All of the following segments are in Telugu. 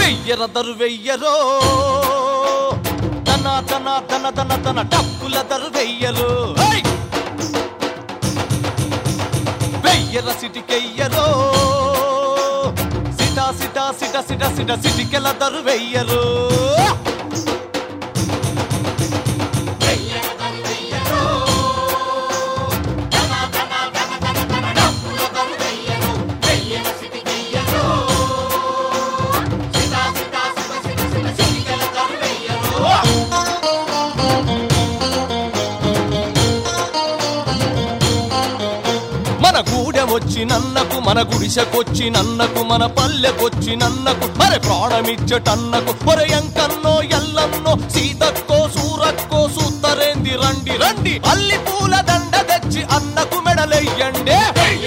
వెయ్యర దరు వెయ్యరో తన తన తన తన తన డబ్బుల దరు వెయ్యరు హై! వెయ్యర సిటికెయ్యరో సిట సిట సిట సిట సిట సిటికెల దరు వెయ్యరు మన గూడెమొచ్చి నన్నకు మన గుడిసెకొచ్చి నన్నకు మన పల్లెకొచ్చి నన్నకు మరి ప్రాణమిచ్చటన్నకు ఒరే ఎంకన్నో ఎల్లన్నో సీతక్కో సూరక్కో సూత్తరేంది రండి రండి అల్లి పూల దండ తెచ్చి అన్నకు మెడలెయ్యండి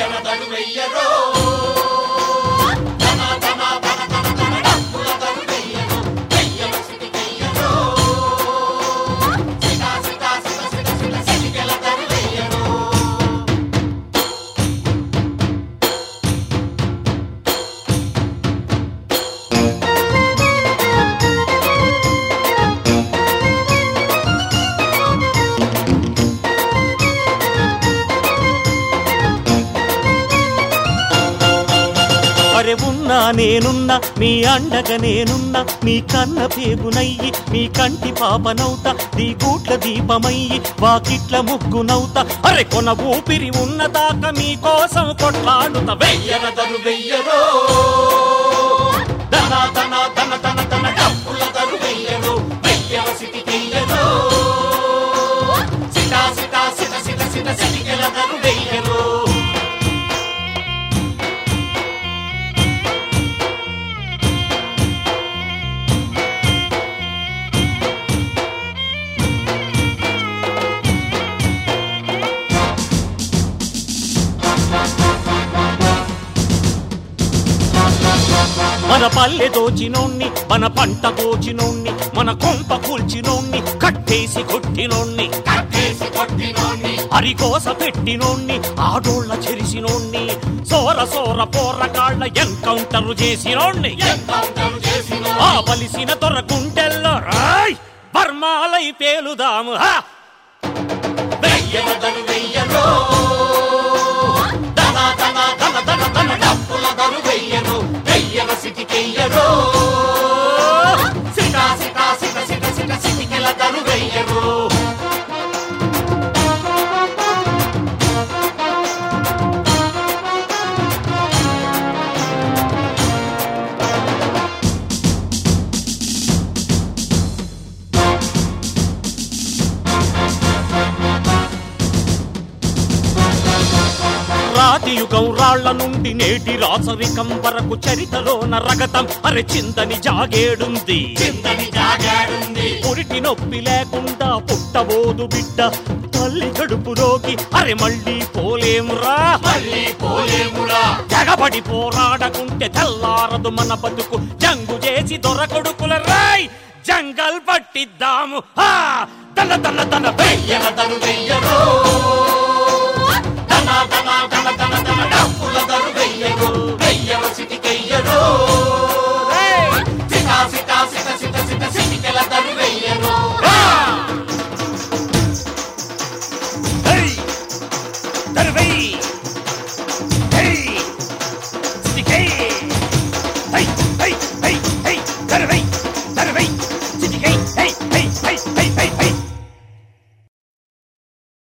అరే ఉన్నా నేనున్నా మీ అండగా నేనున్నా మీ కన్న పేగునయ్యి మీ కంటి పాపనవుతా నీ కూట్ల దీపమయ్యి వాకిట్ల ముగ్గునవుతా అరే కొన ఊపిరి ఉన్నదాకా మీ కోసం కొట్లాడుత వెయ్యరదరు వెయ్యరో దన దన దన దన దన డప్పుల దరు వెయ్యరు వెయ్యర సిటి వెయ్యరు సిటా సిటా సిట సిట సిట సిటికెల దరు వెయ్యరు మన పల్లె దోచినోణ్ణి మన పంట కోచినోణ్ణి మన కొంప కూల్చినోణ్ణి కట్టేసి కొట్టినోణ్ణి కట్టేసి కొట్టినోణ్ణి అరికోస పెట్టినోణ్ణి ఆడోళ్ళ చెరిసినోణ్ణి సోర సోర పోరగాళ్ళ ఎన్కౌంటర్ చేసినోణ్ణి ఆ బలిసిన దొర గుండెల్లో రాయ్ బర్మాలై పేలుదాము హా! వెయ్యనదను వెయ్యను దన దన దన దన దన డప్పుల దరు వెయ్యను వెయ్యన సిటికెయ్యరు సిట సిట సిట సిట సిట సిటికెల దరు వెయ్యరు రాతి యుగం రాళ్ల నుండి నేటి రాసరికం వరకు చరితలోన రగతం అరె చిందని జాగేడుంది చిందని జాగేడుంది పురిటి నొప్పి లేకుండా పుట్టబోదు బిడ్డ తల్లి కడుపులోకి అరె మళ్ళీ పోలేమురా మళ్ళీ పోలేమురా జగబడి పోరాడకుంటే తెల్లారదు మన బతుకు జంగు చేసి దొరకొడుకుల రాయ్ జంగల్ పట్టిద్దాము హా! దన దన దన వెయ్యన దను వెయ్యరు దన దన దన దన దన డప్పుల దరు వెయ్యరు వెయ్యర సిటికెయ్యరు సిట సిట సిట సిట సిట సిటికెల దరు వెయ్యరు దరు వెయ్యి